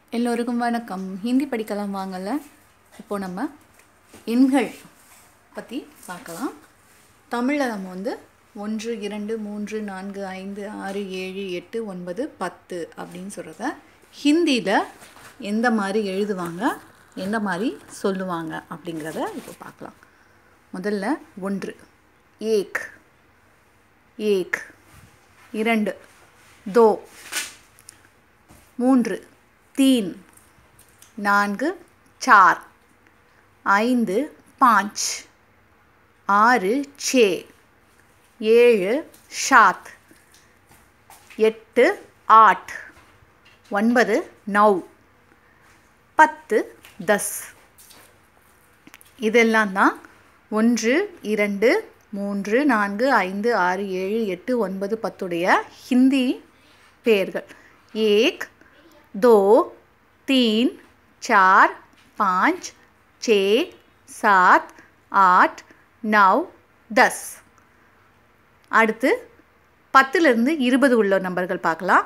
எல்லோருக்கும் வணக்கம் ஹிந்தி படிக்கலாம் வாங்கல இப்போது நம்ம எண்கள் பற்றி பார்க்கலாம் தமிழில் நம்ம வந்து ஒன்று இரண்டு மூன்று நான்கு ஐந்து ஆறு ஏழு எட்டு ஒன்பது பத்து அப்படின்னு சொல்கிறத ஹிந்தியில் எந்த மாதிரி எழுதுவாங்க எந்த மாதிரி சொல்லுவாங்க அப்படிங்கிறத இப்போ பார்க்கலாம் முதல்ல ஒன்று ஏக் ஏக் இரண்டு தோ மூன்று தீன் நான்கு சார் ஐந்து பாஞ்ச் ஆறு சே ஏழு ஷாத் எட்டு ஆட் ஒன்பது நவ் பத்து தஸ் இதெல்லாம் தான் ஒன்று இரண்டு மூன்று நான்கு ஐந்து ஆறு ஏழு எட்டு ஒன்பது பத்துடைய ஹிந்தி பெயர்கள் ஏக் दो तीन चार पाँच छः सात आठ नौ दस அடுத்து பத்துலேருந்து இருபது உள்ள நம்பர்கள் பார்க்கலாம்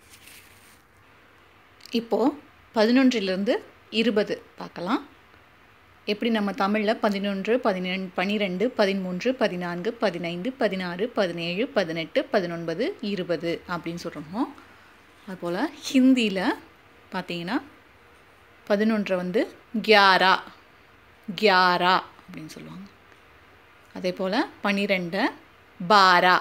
இப்போது பதினொன்றிலிருந்து இருபது பார்க்கலாம் எப்படி நம்ம தமிழில் பதினொன்று பதினெண் பனிரெண்டு பதிமூன்று பதினான்கு பதினைந்து பதினாறு பதினேழு பதினெட்டு பதினொன்பது இருபது அப்படின்னு சொல்கிறோமோ அதுபோல் ஹிந்தியில் பார்த்தீங்கன்னா பதினொன்றை வந்து கியாரா கியாரா அப்படின்னு சொல்லுவாங்க அதே போல் பன்னிரெண்டை பாரா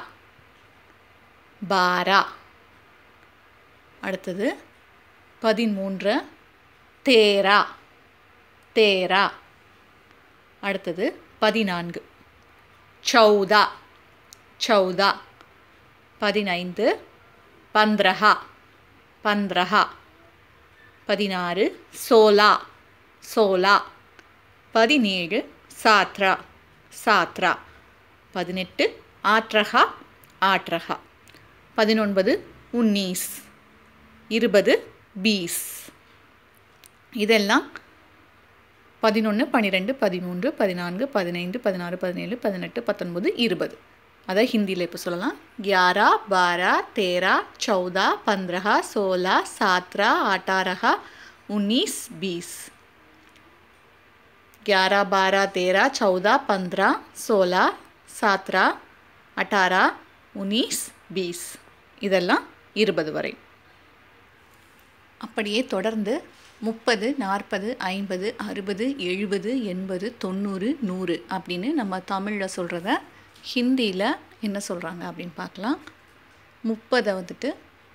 பாரா அடுத்தது பதிமூன்று தேரா தேரா அடுத்தது பதினான்கு சௌதா சௌதா பதினைந்து பந்திரஹா பந்திரஹா பதினாறு சோலா சோலா பதினேழு சாத்ரா சாத்ரா பதினெட்டு ஆட்ரஹா ஆட்ரஹா பதினொன்பது உன்னீஸ் இருபது பீஸ் இதெல்லாம் பதினொன்று பன்னிரெண்டு பதிமூன்று பதினான்கு பதினைந்து பதினாறு பதினேழு பதினெட்டு பத்தொன்பது இருபது அதை ஹிந்தியில் இப்போ சொல்லலாம் ग्यारह बारह तेरह चौदह पंद्रह सोलह सत्रह अठारह उन्नीस बीस ग्यारह बारह तेरह चौदह पंद्रह सोलह सत्रह अठारह उन्नीस बीस இதெல்லாம் இருபது வரை அப்படியே தொடர்ந்து முப்பது நாற்பது ஐம்பது அறுபது எழுபது எண்பது தொண்ணூறு நூறு அப்படின்னு நம்ம தமிழில் சொல்கிறத ஹிந்தியில் என்ன சொல்கிறாங்க அப்படின்னு பார்க்கலாம் முப்பதை வந்துட்டு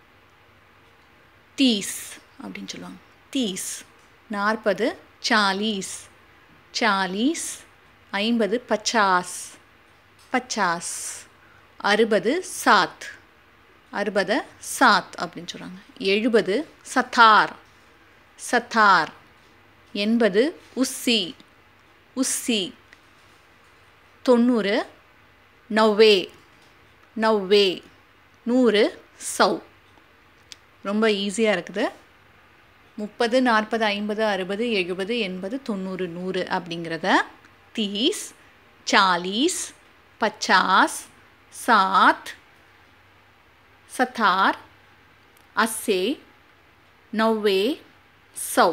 தீஸ் அப்படின்னு சொல்லுவாங்க தீஸ் நாற்பது சாலீஸ் சாலீஸ் ஐம்பது பச்சாஸ் பச்சாஸ் அறுபது சாத் அறுபதை சாத் அப்படின்னு சொல்கிறாங்க எழுபது சத்தார் சத்தார் எண்பது உஸ்ஸி உஸ்ஸி தொண்ணூறு நவ்வே நவ்வே நூறு சவ் ரொம்ப ஈஸியாக இருக்குது முப்பது நாற்பது ஐம்பது அறுபது எழுபது எண்பது தொண்ணூறு நூறு அப்படிங்கிறத தீஸ் சாலீஸ் பச்சாஸ் சாத் சத்தார் அஸ்ஸே நவ்வே சவ்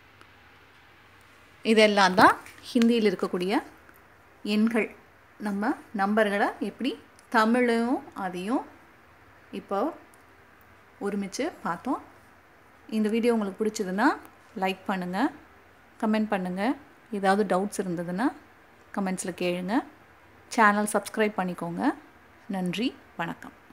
இதெல்லாம் தான் ஹிந்தியில் இருக்கக்கூடிய எண்கள் நம்ம நம்பர்களை எப்படி தமிழையும் அதையும் இப்போ ஒருமிச்சு பார்த்தோம் இந்த வீடியோ உங்களுக்கு பிடிச்சதுன்னா லைக் பண்ணுங்கள் கமெண்ட் பண்ணுங்கள் ஏதாவது டவுட்ஸ் இருந்ததுன்னா கமெண்ட்ஸில் கேளுங்க சேனல் சப்ஸ்கிரைப் பண்ணிக்கோங்க நன்றி வணக்கம்